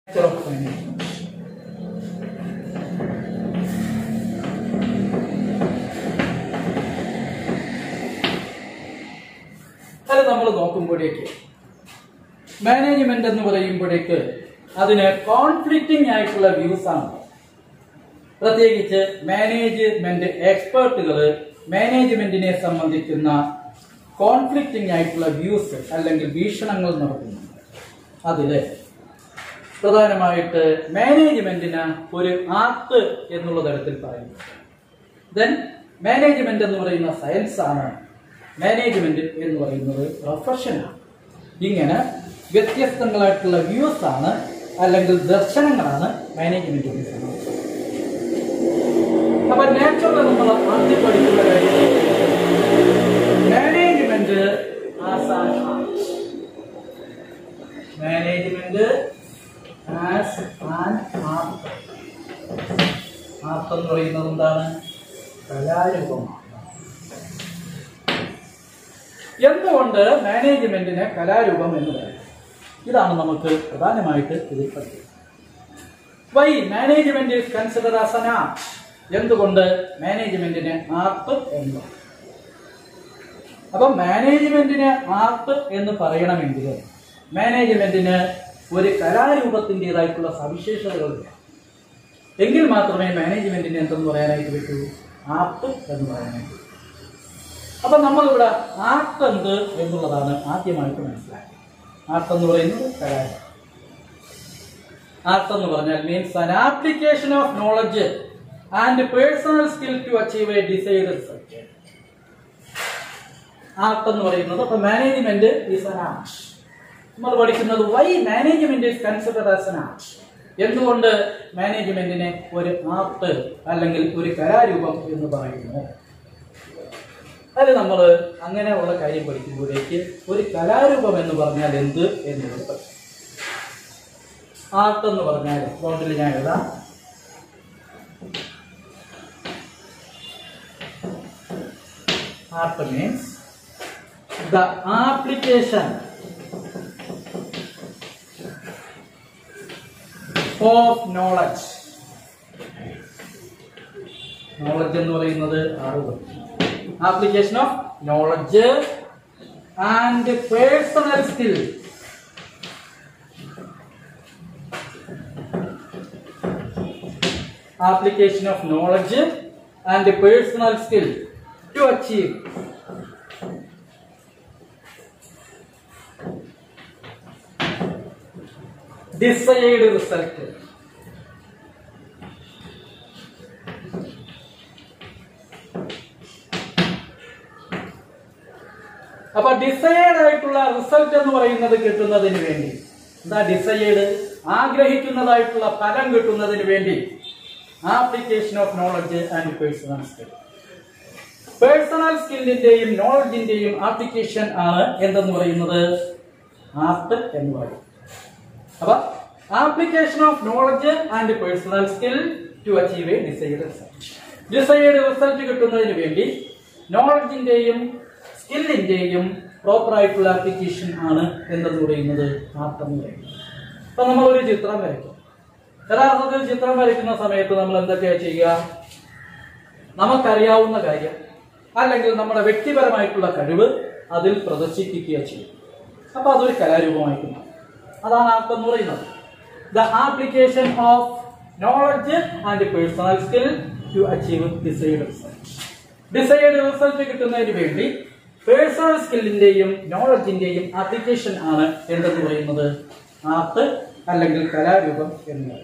of management. അത് നമ്മൾ നോക്കുമ്പോഴേക്ക് management എന്ന് പറയുമ്പോഴേക്ക് അതിന് കോൺഫ്ലിക്റ്റിംഗ് ആയിട്ടുള്ള വ്യൂസ് ആണ് പ്രത്യേകിച്ച് മാനേജ്മെന്റ് എക്സ്പേർട്ടുകൾ മാനേജ്മെന്റിനെ സംബന്ധിക്കുന്ന കോൺഫ്ലിക്റ്റിംഗ് ആയിട്ടുള്ള വ്യൂസ് അല്ലെങ്കിൽ വീക്ഷണങ്ങൾ നടത്തുന്നുണ്ട് അതില് പ്രധാനമായിട്ട് മാനേജ്മെന്റിന് ഒരു ആർട്ട് എന്നുള്ള തരത്തിൽ പറയുന്നു ദെൻ മാനേജ്മെന്റ് എന്ന് പറയുന്ന സയൻസ് ആണ് മാനേജ്മെന്റ് എന്ന് പറയുന്നത് പ്രൊഫഷനാണ് ഇങ്ങനെ വ്യത്യസ്തങ്ങളായിട്ടുള്ള വ്യൂസ് ആണ് അല്ലെങ്കിൽ ദർശനങ്ങളാണ് മാനേജ്മെന്റിനെ സംബന്ധിച്ചത് അപ്പൊ നാച്ചുറൽ നമ്മൾ ആദ്യം പഠിക്കുന്ന കാര്യം management as an art management as an art art എന്ന് പറയുന്നത് എന്താണ് കലാരൂപമാണ് എന്തുകൊണ്ട് മാനേജ്മെന്റിന് കലാരൂപം എന്ന് പറയും ഇതാണ് നമുക്ക് പ്രധാനമായിട്ട് ഇതിൽ പഠിക്കുന്നത് why management is consider as an art എന്തുകൊണ്ട് മാനേജ്മെന്റിന് ആർട്ട് എന്ന് പറയും അപ്പൊ മാനേജ്മെന്റിന് ആർട്ട് എന്ന് പറയണമെങ്കിൽ മാനേജ്മെന്റിന് ഒരു കലാരൂപത്തിൻ്റെതായിട്ടുള്ള സവിശേഷതകളില്ല എങ്കിൽ മാത്രമേ മാനേജ്മെന്റിന് എന്തെന്ന് പറയാനായിട്ട് പറ്റൂ ആർട്ട് എന്ന് പറയാനായിട്ട് പറ്റൂ. അപ്പൊ നമ്മളിവിടെ ആർട്ട് എന്ത് എന്നുള്ളതാണ് ആദ്യമായിട്ട് മനസ്സിലാക്കുക ആർട്ട് എന്ന് പറയുന്നത് കലാരൂപം ആർട്ട് എന്ന് പറഞ്ഞാൽ means an application of knowledge and personal skill to achieve a decide result art എന്ന് പറയുന്നത് അപ്പൊ മാനേജ്മെന്റ് ഈസ് അൻ ആർട്ട് നമ്മൾ പഠിക്കുന്നത് why management is considered as an art എന്തുകൊണ്ട് മാനേജ്മെന്റിനെ ഒരു ആർട്ട് അല്ലെങ്കിൽ ഒരു കലാരൂപം എന്ന് പറയുന്നു അതിൽ നമ്മൾ അങ്ങനെയുള്ള കാര്യം പഠിക്കുമ്പോഴേക്ക് ഒരു കലാരൂപം എന്ന് പറഞ്ഞാൽ എന്ത് എന്നുള്ളത് പഠിക്കും ആർട്ട് എന്ന് പറഞ്ഞാൽ ഫ്രോണ്ടിൽ ഞാൻ എഴുതാം art means the application of knowledge knowledge എന്ന് പറയുന്നത് അറിവ് application of knowledge and personal skill application of knowledge and personal skill to achieve decide result അപ്പൊ ഡിസൈഡ് ആയിട്ടുള്ള റിസൾട്ട് എന്ന് പറയുന്നത് കിട്ടുന്നതിന് വേണ്ടി എന്താ ഡിസൈഡ് ആഗ്രഹിക്കുന്നതായിട്ടുള്ള ഫലം കിട്ടുന്നതിന് വേണ്ടി application of knowledge and personal skill personal സ്കില്ലിന്റെയും നോളജിന്റെയും ആപ്ലിക്കേഷൻ ആണ് എന്തെന്ന് പറയുന്നത് ആർട്ട് എന്ന് പറയും അപ്പൊ application of knowledge and personal skill to achieve a decide result decide result കിട്ടുന്നതിന് വേണ്ടി നോളജിന്റെയും സ്കില്ലിന്റെയും പ്രോപ്പർ ആയിട്ടുള്ള ആപ്ലിക്കേഷൻ ആണ് എന്തെന്ന് പറയുന്നത് ആർട്ട് എന്ന് പറയുന്നത് അപ്പൊ നമ്മൾ ഒരു ചിത്രം വരയ്ക്കും യഥാർത്ഥത്തിൽ ചിത്രം വരയ്ക്കുന്ന സമയത്ത് നമ്മൾ എന്തൊക്കെയാ ചെയ്യുക നമുക്കറിയാവുന്ന കാര്യം അല്ലെങ്കിൽ നമ്മുടെ വ്യക്തിപരമായിട്ടുള്ള കഴിവ് അതിൽ പ്രദർശിപ്പിക്കുക ചെയ്യും അപ്പൊ അതൊരു കലാരൂപമായിട്ട് മാറും അതാണ് ആർട്ട് എന്ന് പറയുന്നത് the application of knowledge and personal skill to achieve decide result decide result കിട്ടുന്നതിന് വേണ്ടി പേഴ്സണൽ സ്കില്ലിന്റെയും നോളജിന്റെയും ആപ്ലിക്കേഷൻ ആണ് എന്തെന്ന് പറയുന്നത് ആർട്ട് അല്ലെങ്കിൽ കലാരൂപം എന്ന് പറയും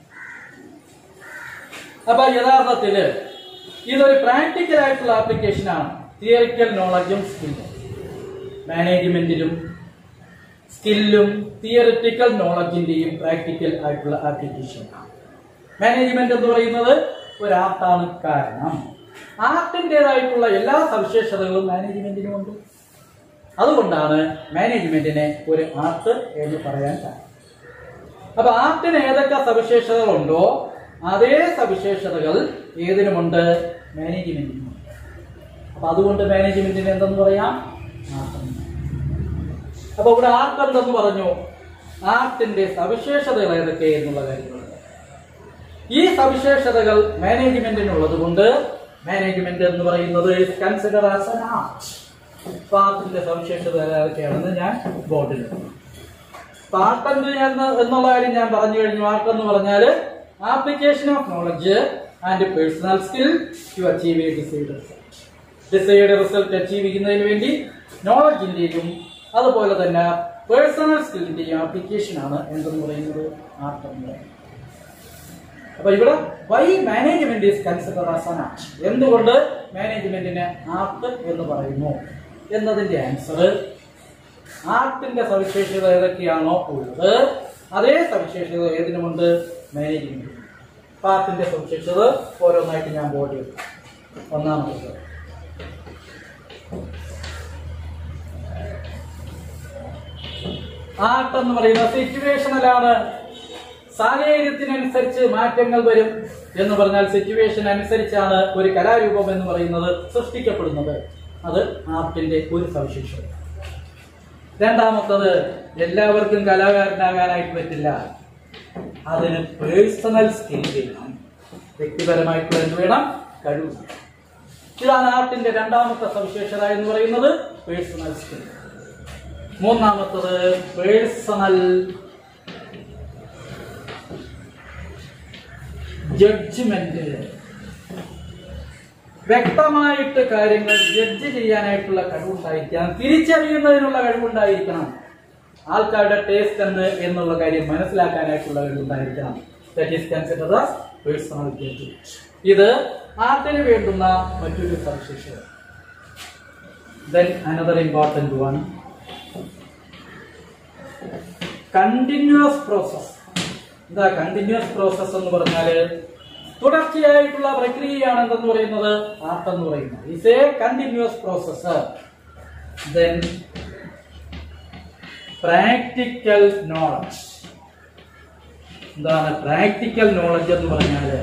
അപ്പൊ യഥാർത്ഥത്തില് ഇതൊരു പ്രാക്ടിക്കൽ ആയിട്ടുള്ള ആപ്ലിക്കേഷൻ ആണ് തിയറിക്കൽ നോളജും സ്കില്ലും മാനേജ്മെന്റിലും സ്കില്ലും തിയറിറ്റിക്കൽ നോളജിന്റെയും പ്രാക്ടിക്കൽ ആയിട്ടുള്ള ആപ്ലിക്കേഷൻ ആണ് മാനേജ്മെന്റ് എന്ന് പറയുന്നത് ഒരു ആർട്ടാണ് കാരണം ആർട്ടിൻ്റെതായിട്ടുള്ള എല്ലാ സവിശേഷതകളും മാനേജ്മെന്റിനുമുണ്ട് അതുകൊണ്ടാണ് മാനേജ്മെന്റിനെ ഒരു ആർട്ട് എന്ന് പറയാൻ കാരണം അപ്പൊ ആർട്ടിന് ഏതൊക്കെ സവിശേഷതകളുണ്ടോ അതേ സവിശേഷതകൾ ഏതിനുമുണ്ട് മാനേജ്മെന്റിനുമുണ്ട് അപ്പൊ അതുകൊണ്ട് മാനേജ്മെന്റിന് എന്തെന്ന് പറയാം ആർട്ട് എന്ന്. അപ്പൊ ഇവിടെ ആർട്ട് എന്തെന്ന് പറഞ്ഞു ആർട്ടിന്റെ സവിശേഷതകൾ ഏതൊക്കെ എന്നുള്ള കാര്യങ്ങളുണ്ട് ഈ സവിശേഷതകൾ മാനേജ്മെന്റിനുള്ളത് കൊണ്ട് മാനേജ്മെന്റ് എന്ന് പറയുന്നത് കൺസിഡർ ആസ് an art ആർട്ടിന്റെ സവിശേഷതകൾ ഏതൊക്കെയാണെന്ന് ഞാൻ ബോർഡിൽ പാർട്ട് എന്നുള്ള കാര്യം ഞാൻ പറഞ്ഞു കഴിഞ്ഞു ആർട്ട് എന്ന് പറഞ്ഞാൽ application of knowledge and personal skill to achieve a decide result decide result achieve ചെയ്യുന്നതിന് വേണ്ടി നോളജിന്റെയും അതുപോലെ തന്നെ പേഴ്സണൽ സ്കില്ലിന്റെയും ആപ്ലിക്കേഷൻ ആണ് എന്തെന്ന് പറയുന്നത് ആർട്ട് എന്ന് പറയുന്നത് അപ്പൊ ഇവിടെ why management is consider as an art എന്തുകൊണ്ട് മാനേജ്മെന്റിനെ ആർട്ട് എന്ന് പറയുന്നു എന്നതിന്റെ ആൻസർ ആർട്ടിന്റെ സവിശേഷത ഏതൊക്കെയാണോ ഉള്ളത് അതേ സവിശേഷത ഏതിനുമുണ്ട് മാനേജ്മെന്റ് ആർട്ടിന്റെ സവിശേഷത ഓരോന്നായിട്ട് ഞാൻ ബോർഡ് ചെയ്തു ഒന്നാമത് ആർട്ട് എന്ന് പറയുന്നത് സിറ്റുവേഷണലാണ് സാഹചര്യത്തിനനുസരിച്ച് മാറ്റങ്ങൾ വരും എന്ന് പറഞ്ഞാൽ സിറ്റുവേഷൻ അനുസരിച്ചാണ് ഒരു കലാരൂപം എന്ന് പറയുന്നത് സൃഷ്ടിക്കപ്പെടുന്നത് അത് ആർട്ടിന്റെ ഒരു സവിശേഷത രണ്ടാമത്തത് എല്ലാവർക്കും കലാകാരനാകാനായിട്ട് പറ്റില്ല അതിന് പേഴ്സണൽ സ്കിൽ വേണം വ്യക്തിപരമായിട്ടുള്ള എന്ത് വേണം കഴിവ് വേണം. ഇതാണ് ആർട്ടിന്റെ രണ്ടാമത്തെ സവിശേഷത എന്ന് പറയുന്നത് പേഴ്സണൽ സ്കിൽ മൂന്നാമത്തത് പേഴ്സണൽ ജഡ്ജ്മെന്റ് വ്യക്തമായിട്ട് കാര്യങ്ങൾ ജഡ്ജ് ചെയ്യാനായിട്ടുള്ള കഴിവുണ്ടായിരിക്കണം തിരിച്ചറിയുന്നതിനുള്ള കഴിവുണ്ടായിരിക്കണം ആൾക്കാരുടെ ടേസ്റ്റ് എന്ത് എന്നുള്ള കാര്യം മനസ്സിലാക്കാനായിട്ടുള്ള കഴിവുണ്ടായിരിക്കണം that is consider personal judgement ഇത് ആർട്ടിന് വേണ്ടുന്ന മറ്റൊരു സവിശേഷത then another important one continuous process എന്താ കണ്ടിന്യൂസ് പ്രോസസ് എന്ന് പറഞ്ഞാല് തുടർച്ചയായിട്ടുള്ള പ്രക്രിയയാണ് എന്തെന്ന് പറയുന്നത് ആർട്ട് എന്ന് പറയുന്നത് is a continuous process then practical knowledge എന്താണ് പ്രാക്ടിക്കൽ നോളജ് എന്ന് പറഞ്ഞാല്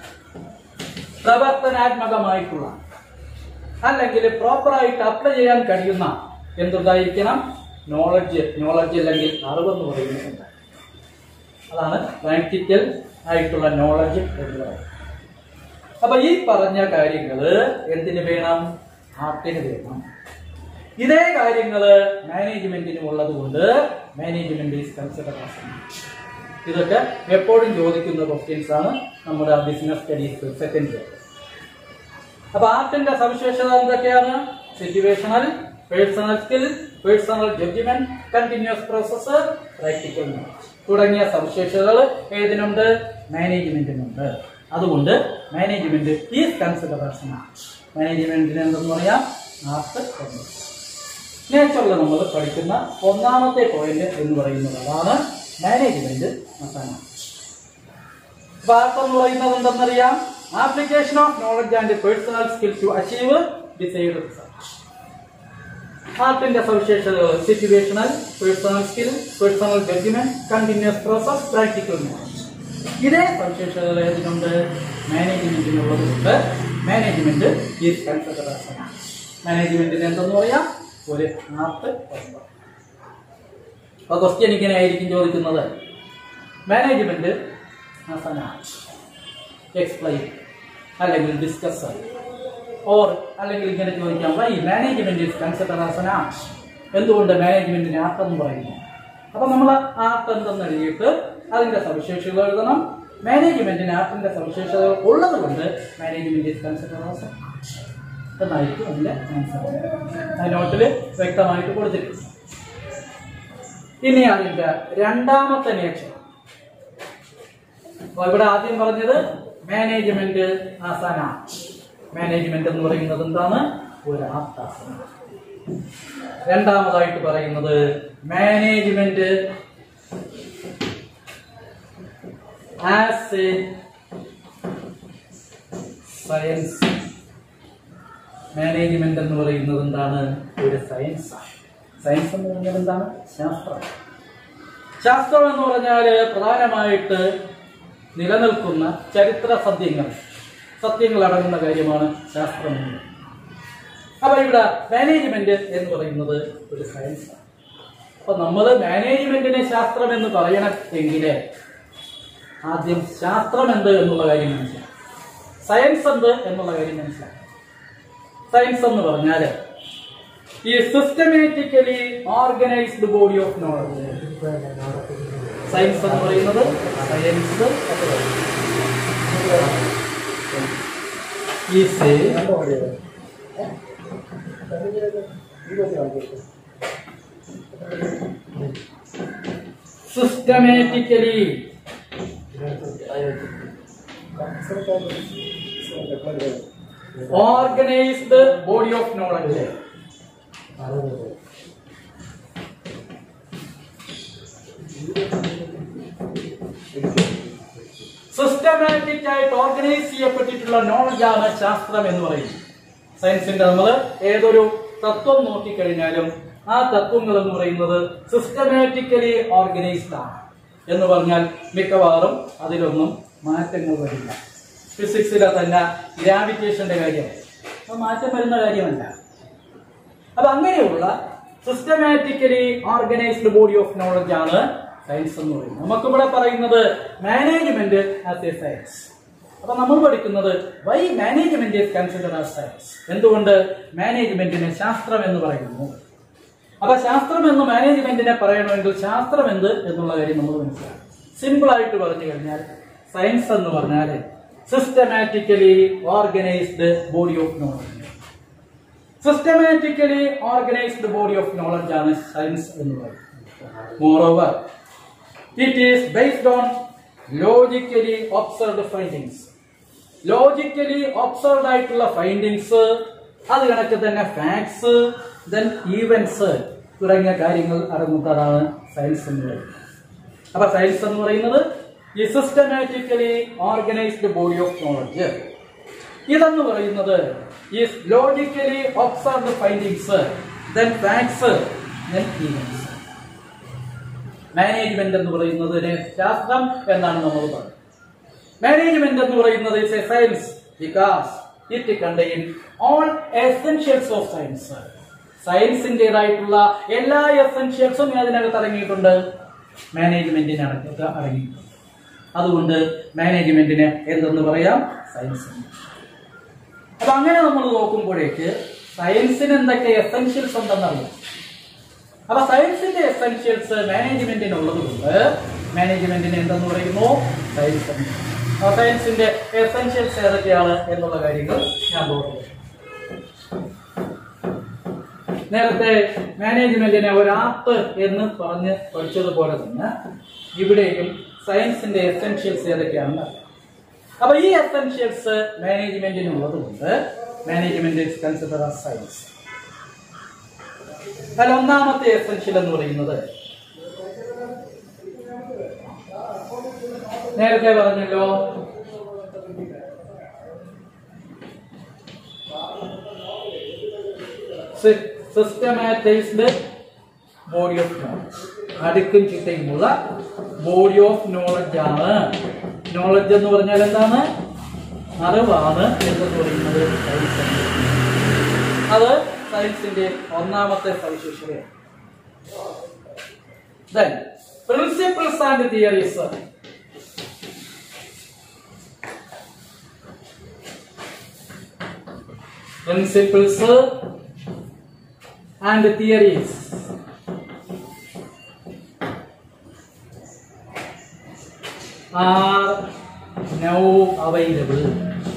പ്രവർത്തനാത്മകമായിട്ടുള്ള അല്ലെങ്കിൽ പ്രോപ്പറായിട്ട് അപ്ലൈ ചെയ്യാൻ കഴിയുന്ന എന്തുണ്ടായിരിക്കണം നോളജ് നോളജ് അല്ലെങ്കിൽ അറിവെന്ന് പറയുന്നത് അതാണ് പ്രാക്ടിക്കൽ ആയിട്ടുള്ള നോളജ് എന്ന് പറയുന്നത് അപ്പൊ ഈ പറഞ്ഞ കാര്യങ്ങള് എന്തിനു വേണം ആർട്ടിന് വേണം ഇതേ കാര്യങ്ങള് മാനേജ്മെന്റിനും ഉള്ളത് കൊണ്ട് മാനേജ്മെന്റ് ഈസ് കൺസിഡർ ഇതൊക്കെ എപ്പോഴും ചോദിക്കുന്ന ക്വസ്റ്റ്യൻസ് ആണ് നമ്മുടെ ബിസിനസ് സ്റ്റഡീസ് സെക്കൻഡ് ഇയർ അപ്പൊ ആർട്ടിന്റെ സവിശേഷത എന്തൊക്കെയാണ് situational personal skill personal judgement continuous process practical knowledge തുടങ്ങിയ സവിശേഷതകൾ ഏതിനുണ്ട് മാനേജ്മെന്റിനുണ്ട് അതുകൊണ്ട് മാനേജ്മെന്റ് ഈസ് കൺസിഡർ മാനേജ്മെന്റിന് എന്തെന്ന് പറയാം ആർട്ട് എന്ന് നേച്ചറിൽ നമ്മൾ പഠിക്കുന്ന ഒന്നാമത്തെ പോയിന്റ് എന്ന് പറയുന്നത് അതാണ് മാനേജ്മെന്റ് മസാന ആർട്ട് എന്ന് പറയുന്നത് എന്തെന്നറിയാം application of knowledge and personal skill to achieve decide result ആർട്ടിന്റെ സവിശേഷതകൾ situational personal skill personal judgement continuous process practical knowledge ഇതേ സവിശേഷതകൾ ഏതിനുണ്ട് മാനേജ്മെന്റിനുള്ളത് കൊണ്ട് മാനേജ്മെന്റ് ഈസ് കൺസിഡർ മാനേജ്മെന്റിന് എന്തെന്ന് പറയാം ഒരു ആർട്ട് അപ്പൊ ക്വസ്റ്റ്യൻ ഇങ്ങനെ ആയിരിക്കും ചോദിക്കുന്നത് മാനേജ്മെന്റ് എക്സ്പ്ലെയിൻ അല്ലെങ്കിൽ ഡിസ്കസ് ഓർ അല്ലെങ്കിൽ ഇങ്ങനെ ചോദിക്കാം why management is consider as an art എന്തുകൊണ്ട് മാനേജ്മെന്റിന് ആർട്ട് എന്ന് പറയുന്നു അപ്പൊ നമ്മൾ ആർട്ട് എന്തെന്ന് എഴുതിയിട്ട് അതിന്റെ സവിശേഷതകൾ എഴുതണം മാനേജ്മെന്റിന് ആർട്ടിന്റെ സവിശേഷതകൾ ഉള്ളത് കൊണ്ട് management is consider as an art എന്നായിരിക്കും അതിന്റെ ആൻസർ ആ നോട്ടിൽ വ്യക്തമായിട്ട് കൊടുത്തിട്ടുണ്ട് ഇനി അതിന്റെ രണ്ടാമത്തെ നേച്ചർ അപ്പൊ ഇവിടെ ആദ്യം പറഞ്ഞത് മാനേജ്മെന്റ് ആസാന മാനേജ്മെന്റ് എന്ന് പറയുന്നത് എന്താണ് ഒരു ആർട്ടാസന രണ്ടാമതായിട്ട് പറയുന്നത് management as a science management എന്ന് പറയുന്നത് എന്താണ് ഒരു സയൻസ് സയൻസ് എന്ന് പറഞ്ഞാൽ എന്താണ് ശാസ്ത്രം ശാസ്ത്രം എന്ന് പറഞ്ഞാല് പ്രധാനമായിട്ട് നിലനിൽക്കുന്ന ചരിത്ര സത്യങ്ങൾ സത്യങ്ങൾ അടങ്ങുന്ന കാര്യമാണ് ശാസ്ത്രം എന്ന് പറയുന്നത്. അപ്പൊ ഇവിടെ മാനേജ്മെന്റ് എന്ന് പറയുന്നത് ഒരു സയൻസാണ് അപ്പൊ നമ്മൾ മാനേജ്മെന്റിനെ ശാസ്ത്രം എന്ന് പറയണം എങ്കില് ആദ്യം ശാസ്ത്രം എന്ത് എന്നുള്ള കാര്യം മനസ്സിലാക്കാം സയൻസ് എന്ത് എന്നുള്ള കാര്യം മനസ്സിലാക്കാം സയൻസ് എന്ന് പറഞ്ഞാല് ഈ systematically organised body of knowledge science എന്ന് പറയുന്നത് science is systematically organised body of knowledge systematic ആയിട്ട് ഓർഗനൈസ് ചെയ്യപ്പെട്ടിട്ടുള്ള നോളജാണ് ശാസ്ത്രം എന്ന് പറയുന്നത് സയൻസിന്റെ നമ്മൾ ഏതൊരു തത്വം നോക്കിക്കഴിഞ്ഞാലും ആ തത്വങ്ങൾ എന്ന് പറയുന്നത് സിസ്റ്റമാറ്റിക്കലി ഓർഗനൈസ്ഡ് ആണ് എന്ന് പറഞ്ഞാൽ മിക്കവാറും അതിലൊന്നും മാറ്റങ്ങൾ വരില്ല ഫിസിക്സിലെ തന്നെ ഗ്രാവിറ്റേഷന്റെ കാര്യം അത് മാറ്റം വരുന്ന കാര്യമല്ല അപ്പൊ അങ്ങനെയുള്ള systematically organised body of knowledge ആണ് സയൻസ് എന്ന് പറയുന്നത് നമുക്കിവിടെ പറയുന്നത് മാനേജ്മെന്റ് ആസ് എ സയൻസ് അപ്പൊ നമ്മൾ പഠിക്കുന്നത് why management is consider as science എന്തുകൊണ്ട് മാനേജ്മെന്റിനെ ശാസ്ത്രം എന്ന് പറയുന്നു അപ്പൊ ശാസ്ത്രം എന്ന് മാനേജ്മെന്റിനെ പറയണമെങ്കിൽ ശാസ്ത്രം എന്ത് എന്നുള്ള കാര്യം നമ്മൾ മനസ്സിലാക്കും സിമ്പിൾ ആയിട്ട് പറഞ്ഞു കഴിഞ്ഞാൽ സയൻസ് എന്ന് പറഞ്ഞാൽ systematically organised body of knowledge systematically organised body of knowledge ആണ് സയൻസ് എന്ന് പറയുന്നത് moreover it is based on logically observed findings logically observed ആയിട്ടുള്ള ഫൈൻഡിങ്സ് അത് കണക്ക് തന്നെ ഫാക്ട്സ് ദെൻ ഈവൻസ് തുടങ്ങിയ കാര്യങ്ങൾ അടങ്ങുന്നതാണ് സയൻസ് എന്ന് പറയുന്നത് അപ്പൊ സയൻസ് എന്ന് പറയുന്നത് ഈ systematically organised body of knowledge ഇതെന്ന് പറയുന്നത് ഈ logically observed findings then facts then events management എന്ന് പറയുന്നതിന് ശാസ്ത്രം എന്നാണ് നമ്മൾ പറയുന്നത് മാനേജ്മെന്റ് എന്ന് പറയുന്നത് is a science because it contain all essentials of science സയൻസിൻ്റെതായിട്ടുള്ള എല്ലാ എസെൻഷ്യൽസും അതിനകത്ത് അടങ്ങിയിട്ടുണ്ട് മാനേജ്മെന്റിനകത്ത് അടങ്ങിയിട്ടുണ്ട് അതുകൊണ്ട് മാനേജ്മെന്റിന് എന്തെന്ന് പറയാം സയൻസ് അപ്പൊ അങ്ങനെ നമ്മൾ നോക്കുമ്പോഴേക്ക് സയൻസിന് എന്തൊക്കെ എസെൻഷ്യൽസ് ഉണ്ടെന്നറിയാം അപ്പൊ സയൻസിന്റെ എസെൻഷ്യൽസ് മാനേജ്മെന്റിന് ഉള്ളത് കൊണ്ട് മാനേജ്മെന്റിന് എന്തെന്ന് പറയുന്നു സയൻസ് എന്ന്. അപ്പൊ സയൻസിന്റെ എസെൻഷ്യൽസ് ഏതൊക്കെയാണ് എന്നുള്ള കാര്യങ്ങൾ ഞാൻ നോക്കുന്നത് നേരത്തെ മാനേജ്മെന്റിനെ ഒരു ആർട്ട് എന്ന് പറഞ്ഞ് പഠിച്ചതുപോലെ തന്നെ ഇവിടെയും സയൻസിന്റെ എസെൻഷ്യൽസ് ഏതൊക്കെയാണെന്ന് അറിയാം അപ്പൊ ഈ എസെൻഷ്യൽസ് മാനേജ്മെന്റിന് ഉള്ളത് കൊണ്ട് management is consider as science അതിൽ ഒന്നാമത്തെ എസെൻഷ്യൽ എന്ന് പറയുന്നത് നേരത്തെ പറഞ്ഞല്ലോ സിസ്റ്റമാറ്റൈസ്ഡ് ബോഡി ഓഫ് നോളജ് അടുക്കും ചിട്ടയുമുള്ള ബോഡി ഓഫ് നോളജ് ആണ് നോളജ് എന്ന് പറഞ്ഞാൽ എന്താണ് അറിവാണ് എന്ന് പറയുന്നത് സയൻസ് ആണ്. അത് സയൻസിന്റെ ഒന്നാമത്തെ സവിശേഷതയാണ് Then, principles and theories. Principles and theories. are now available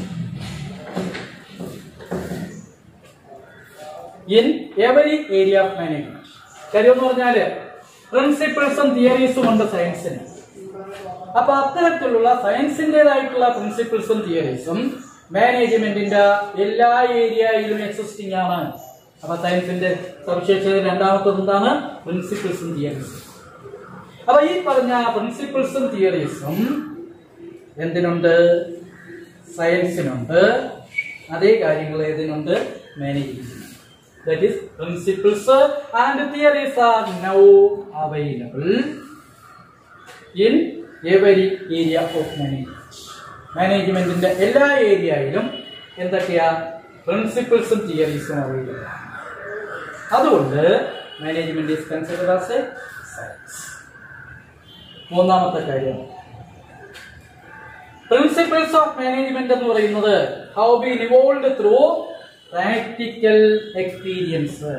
in every area of management. കാര്യം എന്ന് പറഞ്ഞാല് പ്രിൻസിപ്പിൾസും തിയറീസും ഉണ്ട് സയൻസിന് അപ്പൊ അത്തരത്തിലുള്ള സയൻസിന്റേതായിട്ടുള്ള പ്രിൻസിപ്പിൾസും തിയറീസും മാനേജ്മെന്റിന്റെ എല്ലാ ഏരിയയിലും എക്സിസ്റ്റിംഗ് ആണ് അപ്പൊ സയൻസിന്റെ സവിശേഷത രണ്ടാമത്തത് എന്താണ് പ്രിൻസിപ്പിൾസും തിയറീസും അപ്പൊ ഈ പറഞ്ഞ പ്രിൻസിപ്പിൾസും തിയറീസും എന്തിനുണ്ട് സയൻസിനുണ്ട് അതേ കാര്യങ്ങൾ ഏതിനുണ്ട് മാനേജ്മെന്റിനുണ്ട് that is principles and theories are now available in every area of management മാനേജ്മെന്റിന്റെ എല്ലാ ഏരിയയിലും എന്തൊക്കെയാ പ്രിൻസിപ്പിൾസും തിയറീസും അവൈലബിൾ അതുകൊണ്ട് management is considered as a science മൂന്നാമത്തെ കാര്യം പ്രിൻസിപ്പിൾസ് ഓഫ് മാനേജ്മെന്റ് എന്ന് പറയുന്നത് how been evolve through practical experience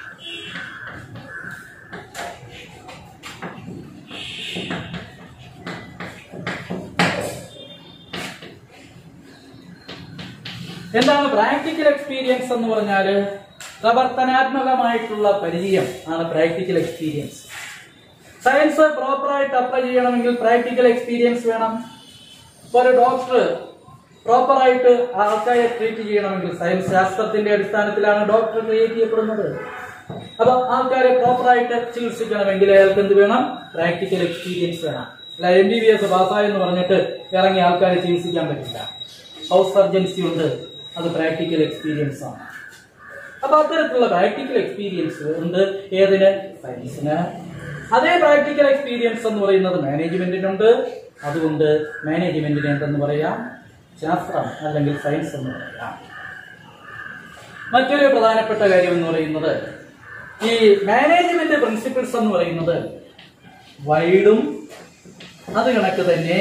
എന്താണ് പ്രാക്ടിക്കൽ എക്സ്പീരിയൻസ് എന്ന് പറഞ്ഞാൽ പ്രവർത്തനാത്മകമായിട്ടുള്ള പരിചയം ആണ് പ്രാക്ടിക്കൽ എക്സ്പീരിയൻസ് സയൻസ് പ്രോപ്പറായിട്ട് അപ്ലൈ ചെയ്യണമെങ്കിൽ പ്രാക്ടിക്കൽ എക്സ്പീരിയൻസ് വേണം ഇപ്പൊ ഒരു ഡോക്ടർ പ്രോപ്പറായിട്ട് ആൾക്കാരെ ട്രീറ്റ് ചെയ്യണമെങ്കിൽ സയൻസ് ശാസ്ത്രത്തിന്റെ അടിസ്ഥാനത്തിലാണ് ഡോക്ടർ ക്രിയേറ്റ് ചെയ്യപ്പെടുന്നത് അപ്പൊ ആൾക്കാരെ പ്രോപ്പറായിട്ട് ചികിത്സിക്കണമെങ്കിൽ അയാൾക്ക് എന്ത് വേണം പ്രാക്ടിക്കൽ എക്സ്പീരിയൻസ് വേണം അല്ല എം ബി ബി എസ് പാസ്സായെന്ന് പറഞ്ഞിട്ട് ഇറങ്ങി ആൾക്കാരെ ചികിത്സിക്കാൻ പറ്റില്ല ഹൗസ് സർജൻസി ഉണ്ട് അത് പ്രാക്ടിക്കൽ എക്സ്പീരിയൻസ് ആണ് അപ്പൊ അത്തരത്തിലുള്ള പ്രാക്ടിക്കൽ എക്സ്പീരിയൻസ് ഉണ്ട് ഏതിന് സയൻസിന് അതേ പ്രാക്ടിക്കൽ എക്സ്പീരിയൻസ് എന്ന് പറയുന്നത് മാനേജ്മെന്റിനുണ്ട് അതുകൊണ്ട് മാനേജ്മെന്റിന് എന്തെന്ന് പറയാം ശാസ്ത്രം അല്ലെങ്കിൽ സയൻസ് എന്ന് പറയാം മറ്റൊരു പ്രധാനപ്പെട്ട കാര്യം എന്ന് പറയുന്നത് ഈ മാനേജ്മെന്റ് പ്രിൻസിപ്പിൾസ് എന്ന് പറയുന്നത് വൈഡും അത് കണക്ക് തന്നെ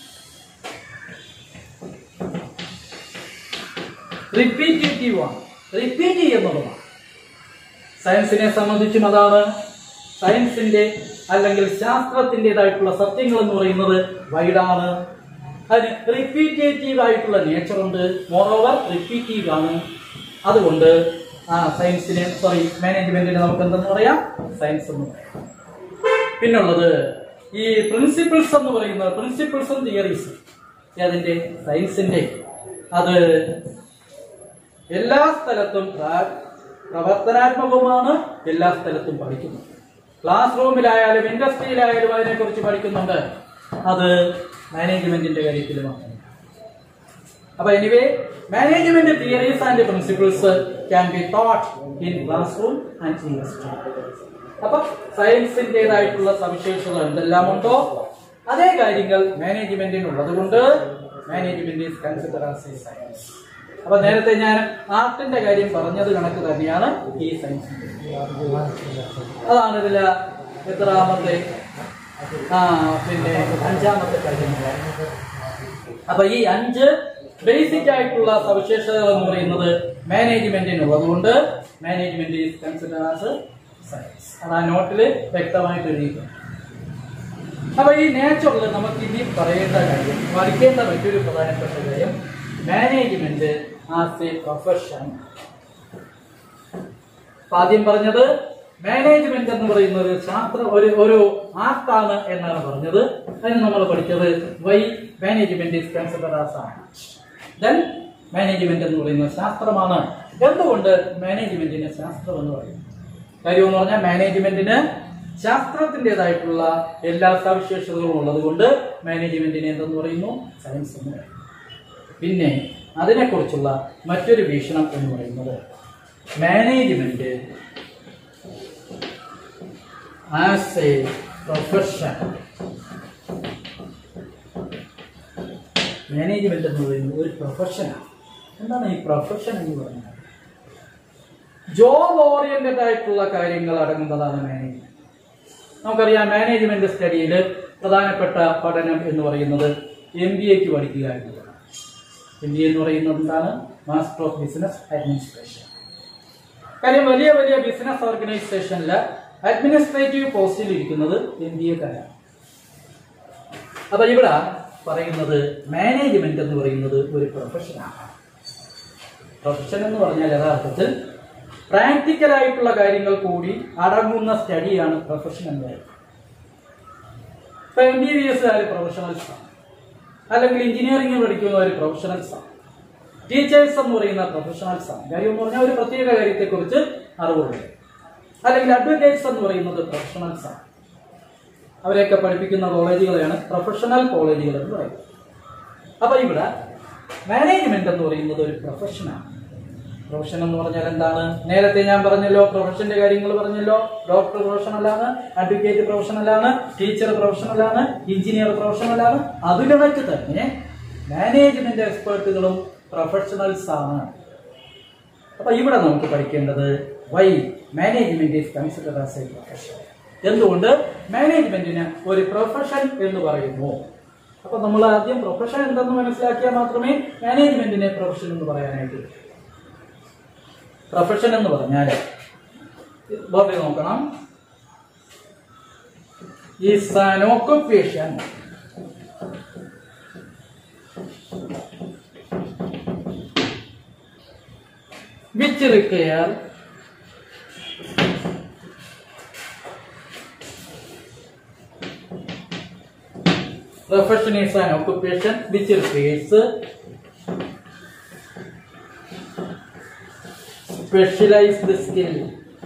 റിപ്പീറ്റേറ്റീവ് ആണ് റിപ്പീറ്റ് ചെയ്യുന്നതുമാണ് സയൻസിനെ സംബന്ധിച്ചും അതാണ് സയൻസിന്റെ അല്ലെങ്കിൽ ശാസ്ത്രത്തിൻ്റെതായിട്ടുള്ള സത്യങ്ങൾ എന്ന് പറയുന്നത് വൈഡാണ് അതിന് റിപ്പീറ്റേറ്റീവ് ആയിട്ടുള്ള നേച്ചർ ഉണ്ട് മോറോവർ റിപ്പീറ്റീവ് ആണ് അതുകൊണ്ട് ആ സയൻസിനെ സോറി മാനേജ്മെന്റിനെ നമുക്ക് എന്തെന്ന് പറയാം സയൻസ് എന്ന് പറയാം പിന്നുള്ളത് ഈ പ്രിൻസിപ്പിൾസ് എന്ന് പറയുന്നത് പ്രിൻസിപ്പിൾസും തിയറീസും അതിന്റെ സയൻസിന്റെ അത് എല്ലാ സ്ഥലത്തും പ്ര- പ്രവർത്തനാത്മകവുമാണ് എല്ലാ സ്ഥലത്തും പഠിക്കുന്നു ക്ലാസ് റൂമിലായാലും ഇൻഡസ്ട്രിയിലായാലും അതിനെക്കുറിച്ച് പഠിക്കുന്നുണ്ട് അത് മാനേജ്മെന്റിന്റെ കാര്യത്തിൽ മാത്രമേ അപ്പൊ anyway management theories and principles can be thought in class room and industry അപ്പൊ സയൻസിന്റേതായിട്ടുള്ള സവിശേഷതകൾ എന്തെല്ലാം ഉണ്ടോ അതേ കാര്യങ്ങൾ മാനേജ്മെന്റിനുള്ളത് കൊണ്ട് management is consider as a science അപ്പൊ നേരത്തെ ഞാൻ ആർട്ടിന്റെ കാര്യം പറഞ്ഞത് കണക്ക് തന്നെയാണ് ഈ സയൻസിന്റെ അതാണ് ഇതില് എത്രാമത്തെ ആ പിന്നെ അഞ്ചാമത്തെ കാര്യം അപ്പൊ ഈ അഞ്ച് ബേസിക് ആയിട്ടുള്ള സവിശേഷതകൾ എന്ന് പറയുന്നത് മാനേജ്മെന്റിനുള്ളത് കൊണ്ട് management is consider as science അത് ആ നോട്ടില് വ്യക്തമായിട്ട് എഴുതിയിട്ടുണ്ട് അപ്പൊ ഈ നേച്ചറിൽ നമുക്ക് ഇനി പറയേണ്ട കാര്യം പഠിക്കേണ്ട മറ്റൊരു പ്രധാനപ്പെട്ട കാര്യം മാനേജ്മെന്റ് ആസ് എ പ്രൊഫഷൻ ആദ്യം പറഞ്ഞത് മാനേജ്മെന്റ് എന്ന് പറയുന്നത് ശാസ്ത്ര ഒരു ഒരു ആർട്ടാണ് എന്നാണ് പറഞ്ഞത് അതിന് നമ്മൾ പഠിച്ചത് why management is consider as art then management എന്ന് പറയുന്നത് ശാസ്ത്രമാണ് എന്തുകൊണ്ട് മാനേജ്മെന്റിനെ ശാസ്ത്രം എന്ന് പറയും കാര്യം എന്ന് പറഞ്ഞാൽ മാനേജ്മെന്റിന് ശാസ്ത്രത്തിൻ്റെതായിട്ടുള്ള എല്ലാ സവിശേഷതകളും ഉള്ളത് കൊണ്ട് മാനേജ്മെന്റിനെ എന്തെന്ന് പറയുന്നു സയൻസ് എന്ന് പറയും പിന്നെ അതിനെക്കുറിച്ചുള്ള മറ്റൊരു വീക്ഷണം എന്ന് പറയുന്നത് management as a profession management എന്ന് പറയുന്നത് ഒരു പ്രൊഫഷനാണ് എന്താണ് ഈ പ്രൊഫഷൻ എന്ന് പറഞ്ഞാൽ ജോബ് ഓറിയന്റഡ് ആയിട്ടുള്ള കാര്യങ്ങൾ അടങ്ങുന്നതാണ് മാനേജ്മെന്റ് നമുക്കറിയാം മാനേജ്മെന്റ് സ്റ്റഡിയിൽ പ്രധാനപ്പെട്ട പഠനം എന്ന് പറയുന്നത് എം ബി എക്ക് പഠിക്കുക എന്നുള്ളതാണ് എം ബി എന്ന് പറയുന്നത് എന്താണ് മാസ്റ്റർ ഓഫ് ബിസിനസ് അഡ്മിനിസ്ട്രേഷൻ കാര്യം വലിയ വലിയ ബിസിനസ് ഓർഗനൈസേഷനിൽ അഡ്മിനിസ്ട്രേറ്റീവ് പോസ്റ്റിൽ ഇരിക്കുന്നത് എം ബി എക്കാരാണ് അപ്പൊ ഇവിടെ പറയുന്നത് മാനേജ്മെന്റ് എന്ന് പറയുന്നത് ഒരു പ്രൊഫഷനാണ് പ്രൊഫഷൻ എന്ന് പറഞ്ഞാൽ യഥാർത്ഥത്തിൽ പ്രാക്ടിക്കൽ ആയിട്ടുള്ള കാര്യങ്ങൾ കൂടി അടങ്ങുന്ന സ്റ്റഡിയാണ് പ്രൊഫഷൻ എന്ന് പറയുന്നത് ഇപ്പൊ എം ബി ബി എസ് ആര് പ്രൊഫഷണൽസ് ആണ് അല്ലെങ്കിൽ എഞ്ചിനീയറിംഗ് പഠിക്കുന്ന ഒരു പ്രൊഫഷണൽസ് ആണ് ടീച്ചേഴ്സ് എന്ന് പറയുന്ന പ്രൊഫഷണൽസ് ആണ് കാര്യം എന്ന് പറഞ്ഞാൽ ഒരു പ്രത്യേക കാര്യത്തെക്കുറിച്ച് അറിവുള്ളത് അല്ലെങ്കിൽ അഡ്വക്കേറ്റ്സ് എന്ന് പറയുന്നത് പ്രൊഫഷണൽസ് ആണ് അവരെയൊക്കെ പഠിപ്പിക്കുന്ന കോളേജുകളെയാണ് പ്രൊഫഷണൽ കോളേജുകൾ എന്ന് പറയുന്നത് അപ്പൊ ഇവിടെ മാനേജ്മെന്റ് എന്ന് പറയുന്നത് ഒരു പ്രൊഫഷനാണ് പ്രൊഫഷൻ എന്ന് പറഞ്ഞാൽ എന്താണ് നേരത്തെ ഞാൻ പറഞ്ഞല്ലോ പ്രൊഫഷന്റെ കാര്യങ്ങൾ പറഞ്ഞല്ലോ ഡോക്ടർ പ്രൊഫഷണലാണ് അഡ്വക്കേറ്റ് പ്രൊഫഷണലാണ് ടീച്ചർ പ്രൊഫഷണലാണ് എഞ്ചിനീയർ പ്രൊഫഷണലാണ് അത് കണക്ക് തന്നെ മാനേജ്മെന്റ് എക്സ്പേർട്ടുകളും പ്രൊഫഷണൽസ് ആണ് അപ്പൊ ഇവിടെ നമുക്ക് പഠിക്കേണ്ടത് why management is consider as a profession എന്തുകൊണ്ട് മാനേജ്മെന്റിന് ഒരു പ്രൊഫഷൻ എന്ന് പറയുന്നു അപ്പൊ നമ്മൾ ആദ്യം പ്രൊഫഷൻ എന്തെന്ന് മനസ്സിലാക്കിയാൽ മാത്രമേ മാനേജ്മെന്റിനെ പ്രൊഫഷൻ എന്ന് പറയാനായിട്ട് പറ്റൂ. പ്രൊഫഷൻ എന്ന് പറഞ്ഞാൽ ബോർഡിൽ നോക്കണം is an occupation which require profession is an occupation which requires specialized skill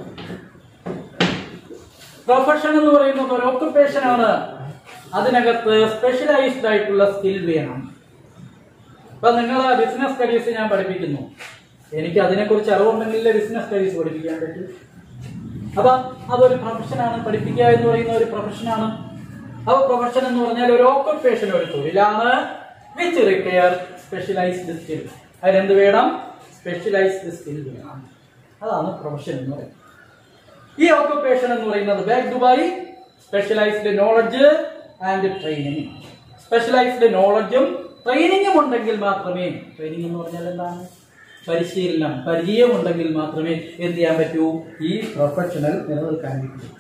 profession എന്ന് പറയുന്നത് ഒരു ഓക്കുപ്പേഷൻ ആണ് അതിനകത്ത് സ്പെഷ്യലൈസ്ഡ് ആയിട്ടുള്ള സ്കിൽ വേണം ഇപ്പൊ നിങ്ങൾ ബിസിനസ് സ്റ്റഡീസ് ഞാൻ പഠിപ്പിക്കുന്നു എനിക്ക് അതിനെക്കുറിച്ച് അറിവുണ്ടെങ്കിൽ ബിസിനസ് സ്റ്റഡീസ് പഠിപ്പിക്കാൻ പറ്റും അപ്പൊ അതൊരു പ്രൊഫഷനാണ് പഠിപ്പിക്കുക എന്ന് പറയുന്ന ഒരു പ്രൊഫഷനാണ് അപ്പൊ പ്രൊഫഷൻ എന്ന് പറഞ്ഞാൽ ഒരു ഓക്കുപ്പേഷൻ ഒരു തൊഴിലാണ് വിച്ച് റിക്വയർ സ്പെഷ്യലൈസ്ഡ് സ്കിൽ അതിനെന്ത് വേണം സ്പെഷ്യലൈസ്ഡ് സ്കിൽ വേണം അതാണ് പ്രൊഫഷൻ എന്ന് പറയുന്നത് ഈ ഓക്കുപ്പേഷൻ എന്ന് പറയുന്നത് backed by specialised knowledge and training specialised നോളജും ട്രെയിനിങ്ങും ഉണ്ടെങ്കിൽ മാത്രമേ ട്രെയിനിങ് എന്ന് പറഞ്ഞാൽ എന്താണ് പരിശീലനം പരിചയം ഉണ്ടെങ്കിൽ മാത്രമേ എന്ത് ചെയ്യാൻ പറ്റൂ ഈ പ്രൊഫഷണൽ നിലനിൽക്കാൻ പറ്റൂ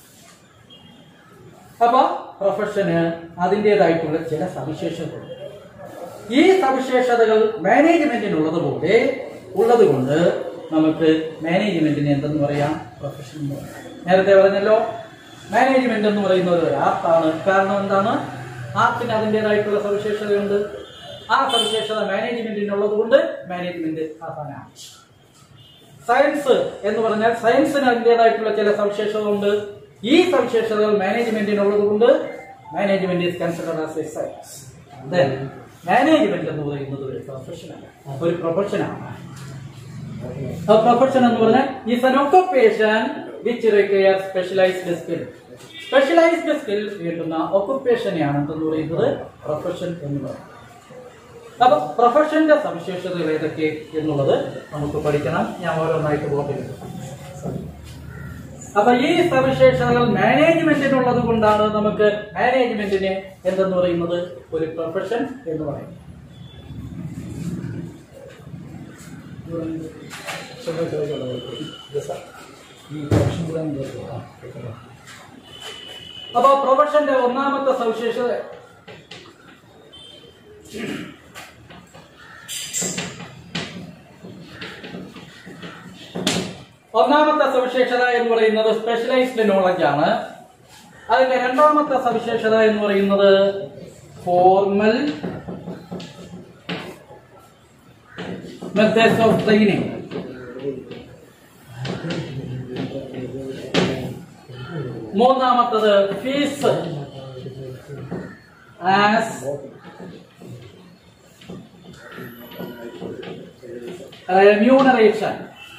അപ്പൊ പ്രൊഫഷന് അതിൻ്റെതായിട്ടുള്ള ചില സവിശേഷതകളുണ്ട് ഈ സവിശേഷതകൾ മാനേജ്മെന്റിനുള്ളതുപോലെ ഉള്ളത് കൊണ്ട് നമുക്ക് മാനേജ്മെന്റിന് എന്തെന്ന് പറയാം പ്രൊഫഷൻ എന്ന് പറയാം നേരത്തെ പറഞ്ഞല്ലോ മാനേജ്മെന്റ് എന്ന് പറയുന്നത് ഒരു ആർട്ടാണ് കാരണം എന്താണ് ആർട്ടിന് അതിൻ്റെതായിട്ടുള്ള സവിശേഷതയുണ്ട് ആ സവിശേഷത മാനേജ്മെന്റിനുള്ളത് കൊണ്ട് മാനേജ്മെന്റ് ആസാനാണ് സയൻസ് എന്ന് പറഞ്ഞാൽ സയൻസിന് അതിൻ്റെതായിട്ടുള്ള ചില സവിശേഷതകളുണ്ട് ഈ സവിശേഷതകൾ മാനേജ്മെന്റിനുള്ളത് കൊണ്ട് management is consider as a science management എന്ന് പറയുന്നത് ഒരു പ്രൊഫഷനാണ് ഒരു പ്രൊഫഷനാണ് പ്രൊഫഷൻ എന്ന് പറഞ്ഞാൽ is an occupation which require specialised skill specialised skill വേണ്ടുന്ന ഓക്കുപ്പേഷനെയാണ് എന്തെന്ന് പറയുന്നത് പ്രൊഫഷൻ എന്ന് പറയുന്നത് അപ്പൊ പ്രൊഫഷന്റെ സവിശേഷതകൾ ഏതൊക്കെ എന്നുള്ളത് നമുക്ക് പഠിക്കണം ഞാൻ ഓരോന്നായിട്ട് പോകട്ടെ അപ്പൊ ഈ സവിശേഷതകൾ മാനേജ്മെന്റിനുള്ളത് കൊണ്ടാണ് നമുക്ക് മാനേജ്മെന്റിനെ എന്തെന്ന് പറയുന്നത് ഒരു പ്രൊഫഷൻ എന്ന് പറയുന്നത് അപ്പൊ പ്രൊഫഷന്റെ ഒന്നാമത്തെ സവിശേഷത ഒന്നാമത്തെ സവിശേഷത എന്ന് പറയുന്നത് സ്പെഷ്യലൈസ്ഡ് നോളജ് ആണ് അതിന്റെ രണ്ടാമത്തെ സവിശേഷത എന്ന് പറയുന്നത് ഫോർമൽ മെത്തേഡ്സ് ഓഫ് ട്രെയിനിങ് മൂന്നാമത്തത് ഫീസ് ആസ് റെമ്യൂണറേഷൻ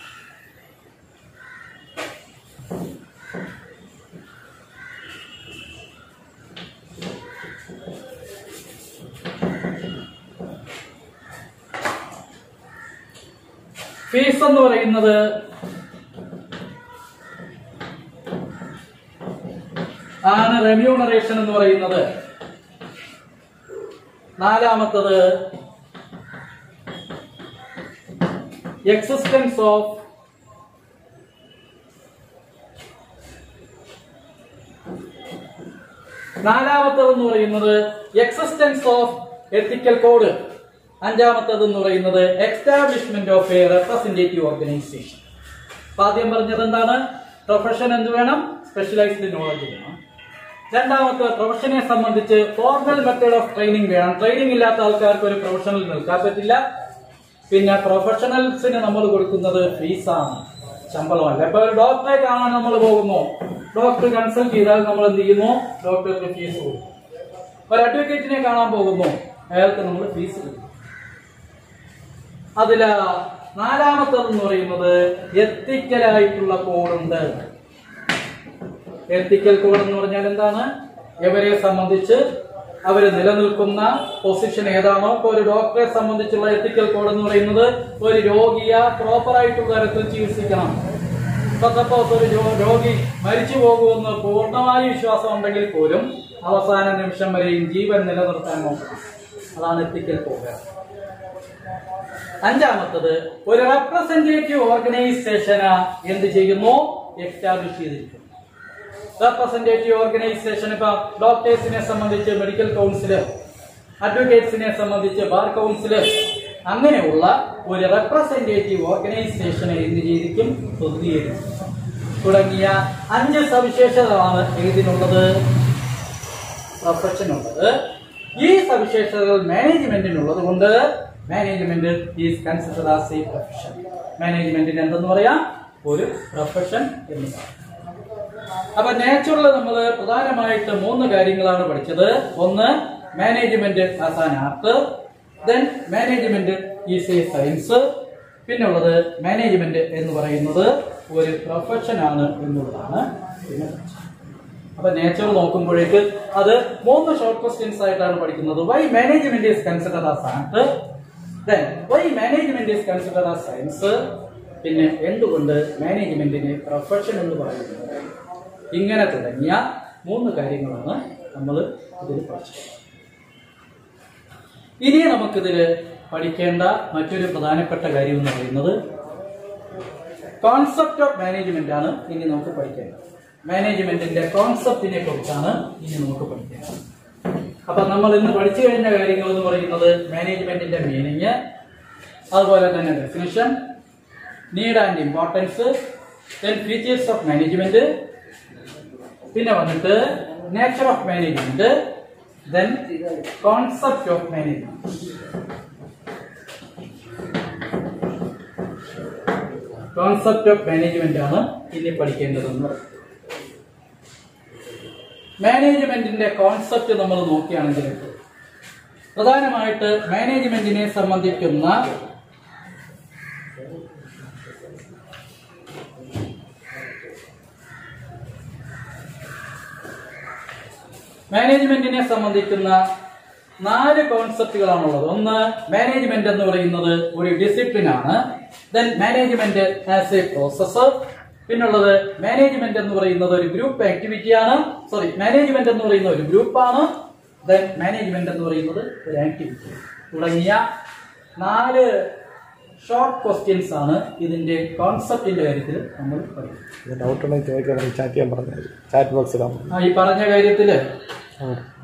ഫീസ് എന്ന് പറയുന്നത് ആണ് റെമ്യൂണറേഷൻ എന്ന് പറയുന്നത് നാലാമത്തത് എക്സിസ്റ്റൻസ് ഓഫ് നാലാമത്തത് എന്ന് പറയുന്നത് എക്സിസ്റ്റൻസ് ഓഫ് എത്തിക്കൽ കോഡ് അഞ്ചാമത്തത് എന്ന് പറയുന്നത് establishment of a representative organisation അപ്പൊ ആദ്യം പറഞ്ഞത് എന്താണ് പ്രൊഫഷൻ എന്ത് വേണം സ്പെഷ്യലൈസ്ഡ് നോളജ് വേണം രണ്ടാമത്തെ പ്രൊഫഷനെ സംബന്ധിച്ച് ഫോർമൽ മെത്തേഡ് ഓഫ് ട്രെയിനിങ് വേണം ട്രെയിനിങ് ഇല്ലാത്ത ആൾക്കാർക്ക് ഒരു പ്രൊഫഷണൽ നിൽക്കാൻ പറ്റില്ല പിന്നെ പ്രൊഫഷണൽസിന് നമ്മൾ കൊടുക്കുന്നത് ഫീസാണ് ശമ്പളമല്ല ഇപ്പൊ ഒരു ഡോക്ടറെ കാണാൻ നമ്മൾ പോകുന്നു ഡോക്ടർ കൺസൾട്ട് ചെയ്താൽ നമ്മൾ എന്ത് ചെയ്യുന്നു ഡോക്ടർക്ക് ഫീസ് കൊടുക്കും ഒരു അഡ്വക്കേറ്റിനെ കാണാൻ പോകുന്നു അയാൾക്ക് നമ്മൾ ഫീസ് കൊടുക്കും അതില് നാലാമത്തതെന്ന് പറയുന്നത് എത്തിക്കലായിട്ടുള്ള കോഡുണ്ട് എത്തിക്കൽ കോഡ് എന്ന് പറഞ്ഞാൽ എന്താണ് ഇവരെ സംബന്ധിച്ച് അവര് നിലനിൽക്കുന്ന പൊസിഷൻ ഏതാണോ ഇപ്പൊ ഒരു ഡോക്ടറെ സംബന്ധിച്ചുള്ള എത്തിക്കൽ കോഡ് എന്ന് പറയുന്നത് ഒരു രോഗിയെ പ്രോപ്പർ ആയിട്ടുള്ള തരത്തിൽ ചികിത്സിക്കണം സപ്പോസ് ഒരു രോ- രോഗി മരിച്ചു പോകുമെന്ന് പൂർണ്ണമായ വിശ്വാസം ഉണ്ടെങ്കിൽ പോലും അവസാന നിമിഷം വരെയും ജീവൻ നിലനിർത്താൻ നോക്കണം അതാണ് എത്തിക്കൽ പ്രോഗ്രാം അഞ്ചാമത്തത് ഒരു റെപ്രസെന്റേറ്റീവ് ഓർഗനൈസേഷന് എന്ത് ചെയ്യുന്നു എസ്റ്റാബ്ലിഷ് ചെയ്തിരിക്കുന്നു റെപ്രസെന്റേറ്റീവ് ഓർഗനൈസേഷൻ ഇപ്പൊ ഡോക്ടേഴ്സിനെ സംബന്ധിച്ച് മെഡിക്കൽ കൗൺസില് അഡ്വക്കേറ്റ്സിനെ സംബന്ധിച്ച് ബാർ കൗൺസില് അങ്ങനെയുള്ള ഒരു റെപ്രസെന്റേറ്റീവ് ഓർഗനൈസേഷനെ എന്ത് ചെയ്തിരിക്കും പ്രതിനിധീകരിക്കും തുടങ്ങിയ അഞ്ച് സവിശേഷതകളാണ് ഇതിനുള്ളത് പ്രൊഫഷൻ ഉള്ളത് ഈ സവിശേഷതകൾ മാനേജ്മെന്റിനുള്ളത് കൊണ്ട് management is consider as a profession മാനേജ്മെന്റിന് എന്തെന്ന് പറയാം ഒരു പ്രൊഫഷൻ എന്ന് പറയാം അപ്പൊ നേച്ചുറൽ നമ്മൾ പ്രധാനമായിട്ട് മൂന്ന് കാര്യങ്ങളാണ് പഠിച്ചത് ഒന്ന് management as an art then management is a science പിന്നുള്ളത് മാനേജ്മെന്റ് എന്ന് പറയുന്നത് ഒരു പ്രൊഫഷൻ ആണ് എന്നുള്ളതാണ് പിന്നെ പഠിച്ചത്. അപ്പൊ നേച്ചർ നോക്കുമ്പോഴേക്ക് അത് മൂന്ന് ഷോർട്ട് ക്വസ്റ്റ്യൻസ് ആയിട്ടാണ് പഠിക്കുന്നത് why management is consider as art then why management is consider as science പിന്നെ എന്തുകൊണ്ട് മാനേജ്മെന്റിനെ പ്രൊഫഷൻ എന്ന് പറയുന്നത് ഇങ്ങനെ തുടങ്ങിയ മൂന്ന് കാര്യങ്ങളാണ് നമ്മൾ ഇതിൽ പഠിച്ചത് ഇനി നമുക്കിതിൽ പഠിക്കേണ്ട മറ്റൊരു പ്രധാനപ്പെട്ട കാര്യം എന്ന് പറയുന്നത് കോൺസെപ്റ്റ് ഓഫ് മാനേജ്മെന്റ് ആണ് ഇനി നമുക്ക് പഠിക്കേണ്ടത് മാനേജ്മെന്റിന്റെ കോൺസെപ്റ്റിനെ കുറിച്ചാണ് ഇനി നമുക്ക് പഠിക്കേണ്ടത് അപ്പൊ നമ്മൾ ഇന്ന് പഠിച്ചു കഴിഞ്ഞ കാര്യങ്ങൾ എന്ന് പറയുന്നത് മാനേജ്മെന്റിന്റെ മീനിങ് അതുപോലെ തന്നെ definition need and importance then features of management പിന്നെ വന്നിട്ട് nature of management then concept of management concept of management ആണ് ഇനി പഠിക്കേണ്ടതെന്ന് മാനേജ്മെന്റിന്റെ കോൺസെപ്റ്റ് നമ്മൾ നോക്കുകയാണെങ്കിൽ പ്രധാനമായിട്ട് മാനേജ്മെന്റിനെ സംബന്ധിക്കുന്ന മാനേജ്മെന്റിനെ സംബന്ധിക്കുന്ന നാല് കോൺസെപ്റ്റുകളാണുള്ളത് ഒന്ന് മാനേജ്മെന്റ് എന്ന് പറയുന്നത് ഒരു ഡിസിപ്ലിൻ ആണ് then management as a process പിന്നുള്ളത് മാനേജ്മെന്റ് എന്ന് പറയുന്നത് ഒരു ഗ്രൂപ്പ് ആക്ടിവിറ്റി ആണ് സോറി മാനേജ്മെന്റ് എന്ന് പറയുന്ന ഒരു ഗ്രൂപ്പാണ് ദെൻ മാനേജ്മെന്റ് എന്ന് പറയുന്നത് ഒരു ആക്ടിവിറ്റി തുടങ്ങിയ നാല് ഷോർട്ട് ക്വസ്റ്റ്യൻസ് ആണ് ഇതിന്റെ കോൺസെപ്റ്റിന്റെ കാര്യത്തിൽ നമ്മൾ പഠിക്കുന്നത് ഡൗട്ട് ഉണ്ടെങ്കിൽ ചോദിക്കാൻ ചാറ്റ് ചെയ്യാൻ പറഞ്ഞത് ചാറ്റ് ബോക്സിലാണ് ആ, ഈ പറഞ്ഞ കാര്യത്തില് ആ